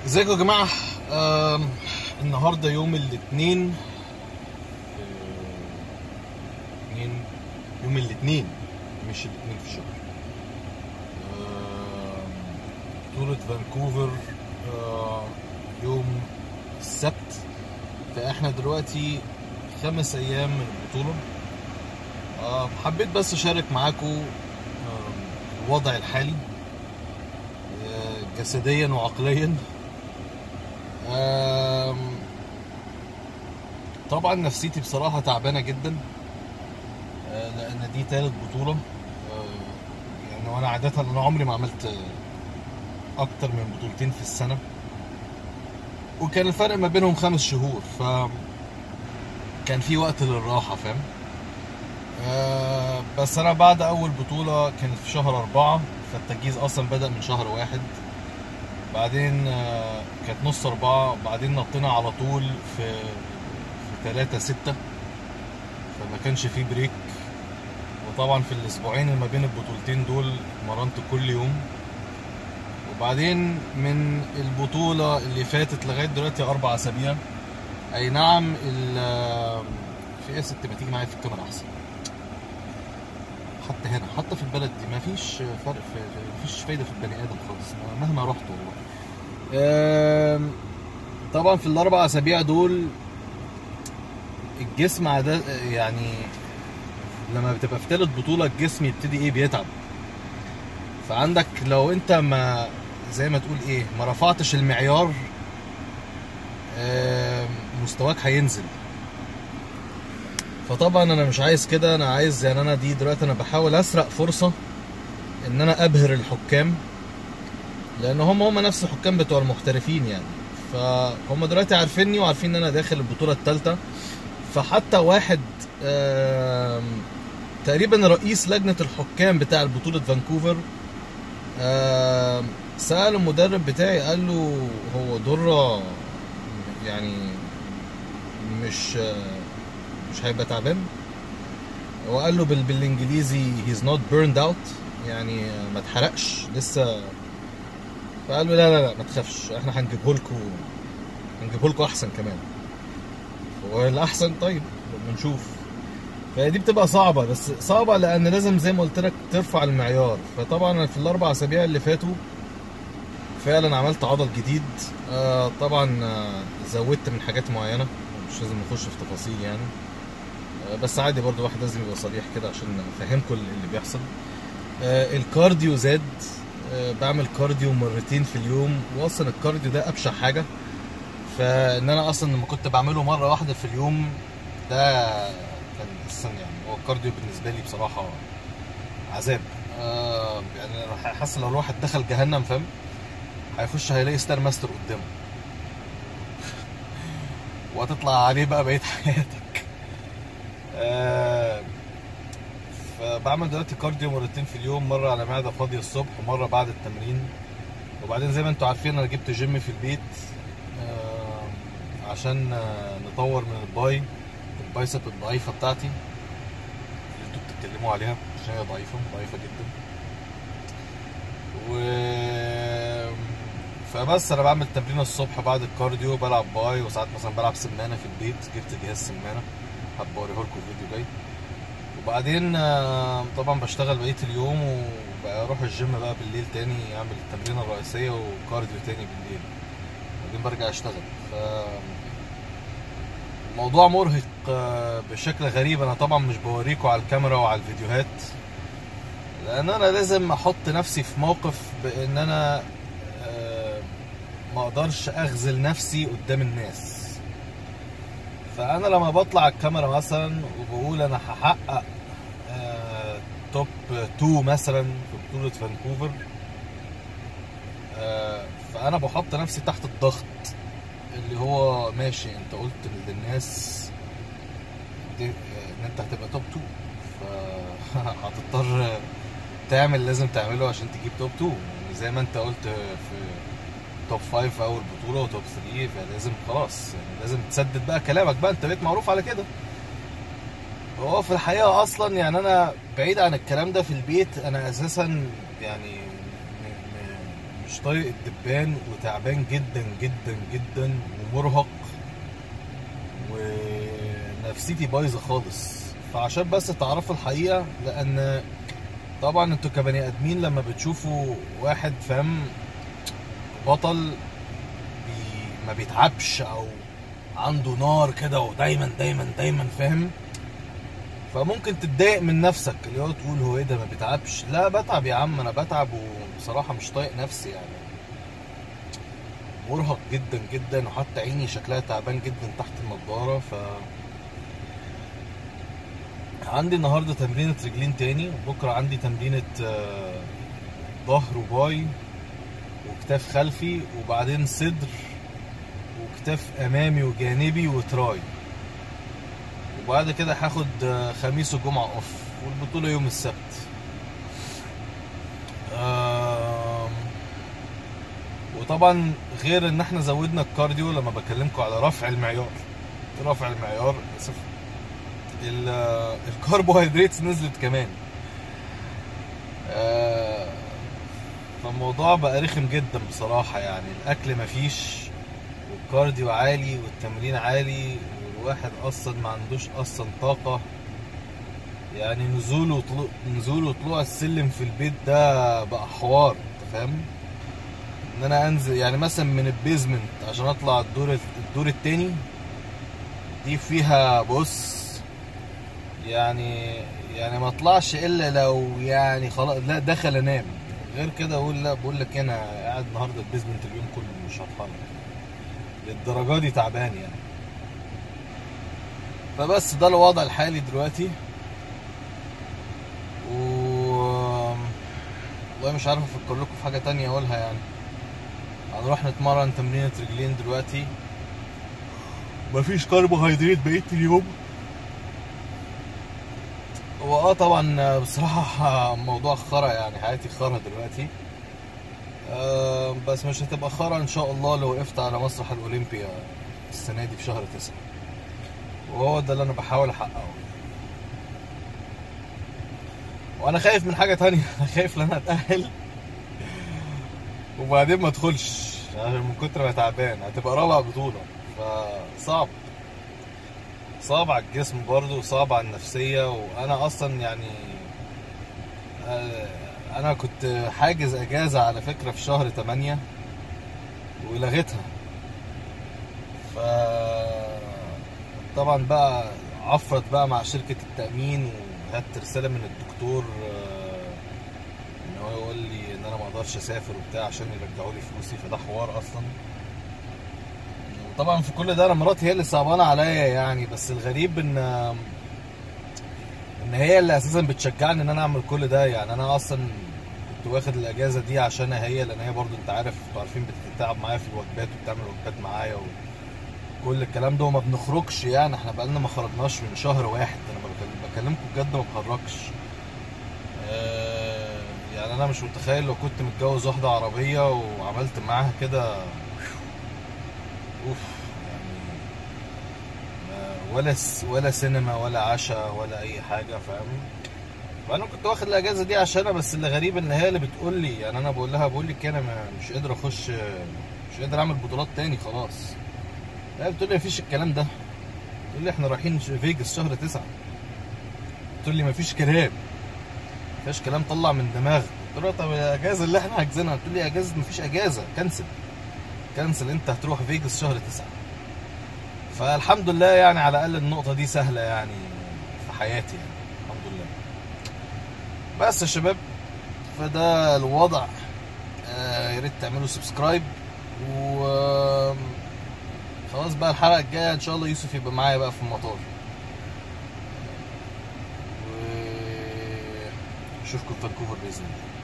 ازيكم يا جماعة آم، النهاردة يوم الاثنين اثنين يوم الاثنين مش الاثنين في الشهر آم، بطولة فانكوفر آه، يوم السبت فاحنا دلوقتي خمس ايام من البطولة آه، حبيت بس اشارك معاكم آم، الوضع الحالي آه، جسديا وعقليا آم، طبعا نفسيتي بصراحة تعبانة جدا آه، لأن دي تالت بطولة آه، يعني وأنا عادة أنا عمري ما عملت آه، أكتر من بطولتين في السنة وكان الفرق ما بينهم خمس شهور ف كان في وقت للراحة فاهم آه، بس أنا بعد أول بطولة كانت في شهر أربعة فالتجهيز أصلا بدأ من شهر واحد بعدين آه، كانت نص أربعة بعدين نطينا على طول في في تلاتة ستة فما كانش فيه بريك وطبعا في الأسبوعين اللي ما بين البطولتين دول اتمرنت كل يوم وبعدين من البطولة اللي فاتت لغاية دلوقتي أربع أسابيع أي نعم ال في إيه يا ست ما تيجي معايا في الكاميرا أحسن حتى هنا حتى في البلد دي مفيش فرق في مفيش فايدة في البني آدم خالص مهما رحت والله آم، طبعا في الاربع اسابيع دول الجسم عادة يعني لما بتبقى في تالت بطولة الجسم يبتدي ايه بيتعب فعندك لو انت ما زي ما تقول ايه ما رفعتش المعيار آم، مستواك هينزل فطبعا انا مش عايز كده انا عايز يعني انا دي دلوقتي انا بحاول اسرق فرصة ان انا ابهر الحكام لان هم هم نفس الحكام بتوع المحترفين يعني فهم دلوقتي عارفيني وعارفين ان انا داخل البطوله الثالثه فحتى واحد آم، تقريبا رئيس لجنه الحكام بتاع بطوله فانكوفر آم، سأل المدرب بتاعي قال له هو درة يعني مش مش هيبقى تعبان هو قال له بال- بالانجليزي he's not burned out يعني ما اتحرقش لسه فقال له لا لا لا ما تخافش احنا هنجيبه لكم هنجيبه لكم احسن كمان هو الاحسن طيب لما نشوف فدي بتبقى صعبه بس صعبه لان لازم زي ما قلت لك ترفع المعيار فطبعا أنا في الاربع اسابيع اللي فاتوا فعلا عملت عضل جديد آه طبعا آه زودت من حاجات معينه مش لازم نخش في تفاصيل يعني آه بس عادي برضو الواحد لازم يبقى صريح كده عشان افهمكم اللي بيحصل آه الكارديو زاد آه، بعمل كارديو مرتين في اليوم واصلا الكارديو ده ابشع حاجه فان انا اصلا لما كنت بعمله مره واحده في اليوم ده كان اصلا يعني هو الكارديو بالنسبه لي بصراحه عذاب آه يعني أنا حاسس لو الواحد دخل جهنم فاهم هيخش هيلاقي ستار ماستر قدامه وهتطلع عليه بقى بقيه حياتك آه فبعمل دلوقتي كارديو مرتين في اليوم مره على معده فاضيه الصبح ومره بعد التمرين وبعدين زي ما انتوا عارفين انا جبت جيم في البيت آه، عشان آه، نطور من الباي البايسب الضعيفه بتاعتي اللي انتوا بتتكلموا عليها عشان هي ضعيفه ضعيفه جدا و فبس انا بعمل تمرين الصبح بعد الكارديو بلعب باي وساعات مثلا بلعب سمانه في البيت جبت جهاز سمانه هبقى اوريه لكم الفيديو جاي وبعدين آه، طبعا بشتغل بقيه اليوم وبروح الجيم بقى بالليل تاني اعمل التمرين الرئيسيه وكارديو تاني بالليل بعدين برجع اشتغل ف الموضوع مرهق آه، بشكل غريب انا طبعا مش بوريكم على الكاميرا وعلى الفيديوهات لان انا لازم احط نفسي في موقف بان انا آه، ما اقدرش اغزل نفسي قدام الناس فانا لما بطلع الكاميرا مثلا وبقول انا هحقق آه، توب 2 مثلا في بطولة فانكوفر آه، فانا بحط نفسي تحت الضغط اللي هو ماشي انت قلت للناس دي- ان انت هتبقى توب 2 فهتضطر تعمل لازم تعمله عشان تجيب توب 2 يعني زي ما انت قلت في توب 5 في اول بطوله وتوب 3 فلازم خلاص يعني لازم تسدد بقى كلامك بقى انت بقيت معروف على كده هو في الحقيقه اصلا يعني انا بعيد عن الكلام ده في البيت انا اساسا يعني م- م- مش مش طايق الدبان وتعبان جدا جدا جدا ومرهق ونفسيتي بايظه خالص فعشان بس تعرفوا الحقيقه لان طبعا انتوا كبني ادمين لما بتشوفوا واحد فاهم بطل بي ما بيتعبش او عنده نار كده ودايما دايما دايما فاهم فممكن تتضايق من نفسك اللي هو تقول هو ايه ده ما بيتعبش لا بتعب يا عم انا بتعب وبصراحه مش طايق نفسي يعني مرهق جدا جدا وحتى عيني شكلها تعبان جدا تحت النضاره ف عندي النهارده تمرينة رجلين تاني بكره عندي تمرينة آه، ظهر وباي وكتاف خلفي وبعدين صدر وكتاف امامي وجانبي وتراي وبعد كده هاخد آه، خميس وجمعة اوف والبطولة يوم السبت آم، وطبعا غير ان احنا زودنا الكارديو لما بكلمكم على رفع المعيار رفع المعيار اسف ال- آه، الكربوهيدرات نزلت كمان آه، فالموضوع بقى رخم جدا بصراحة يعني الأكل مفيش والكارديو عالي والتمرين عالي والواحد أصلا ما عندوش أصلا طاقة يعني نزول وطلوع نزول وطلوع السلم في البيت ده بقى حوار أنت فاهم؟ إن أنا أنزل يعني مثلا من البيزمنت عشان أطلع الدور الدور التاني دي فيها بص يعني يعني ما اطلعش الا لو يعني خلاص لا دخل انام غير كده اقول لا بقول لك انا قاعد النهارده البيزمنت اليوم كله مش هتحرك للدرجه دي تعبان يعني فبس ده الوضع الحالي دلوقتي و والله مش عارف افكر لكم في حاجه تانية اقولها يعني هنروح نتمرن تمرينة رجلين دلوقتي مفيش كربوهيدرات بقية اليوم هو اه طبعا بصراحة موضوع خرا يعني حياتي خرا دلوقتي آه بس مش هتبقى خرا ان شاء الله لو وقفت على مسرح الاولمبيا السنة دي في شهر تسعة وهو ده اللي انا بحاول احققه وانا خايف من حاجة تانية انا خايف ان انا اتأهل وبعدين ما ادخلش عشان من كتر ما تعبان هتبقى رابع بطولة فصعب صعب على الجسم برضه وصعب على النفسية وأنا أصلا يعني آه، أنا كنت حاجز أجازة على فكرة في شهر تمانية ولغيتها ف طبعا بقى عفرت بقى مع شركة التأمين وخدت رسالة من الدكتور آه، إن هو يقول لي إن أنا ما أقدرش أسافر وبتاع عشان يرجعوا لي فلوسي فده حوار أصلا طبعا في كل ده انا مراتي هي اللي صعبانه عليا يعني بس الغريب ان ان هي اللي اساسا بتشجعني ان انا اعمل كل ده يعني انا اصلا كنت واخد الاجازه دي عشان هي لان هي برضو انت عارف انتوا عارفين بتتعب معايا في الوجبات وبتعمل وجبات معايا وكل الكلام ده وما بنخرجش يعني احنا بقالنا ما خرجناش من شهر واحد انا بكلم- بكلمكم بجد ما بخرجش آه، يعني انا مش متخيل لو كنت متجوز واحده عربيه وعملت معاها كده اوف يعني ما- ولا س- ولا سينما ولا عشاء ولا اي حاجه فاهم فانا كنت واخد الاجازه دي عشانها بس اللي غريب ان هي اللي بتقول لي يعني انا بقول لها بقول لك انا ما- مش قادر اخش مش قادر اعمل بطولات تاني خلاص هي بتقول لي مفيش الكلام ده بتقول لي احنا رايحين ش- فيجاس شهر تسعة بتقول لي مفيش كلام مفيش كلام طلع من دماغك قلت لها طب الاجازه اللي احنا حاجزينها بتقول لي اجازه مفيش اجازه كنسل كنسل انت هتروح فيجاس شهر تسعة فالحمد لله يعني على الاقل النقطه دي سهله يعني في حياتي يعني الحمد لله بس يا شباب فده الوضع آه، يا ريت تعملوا سبسكرايب و خلاص بقى الحلقه الجايه ان شاء الله يوسف يبقى معايا بقى في المطار و اشوفكم في فانكوفر باذن الله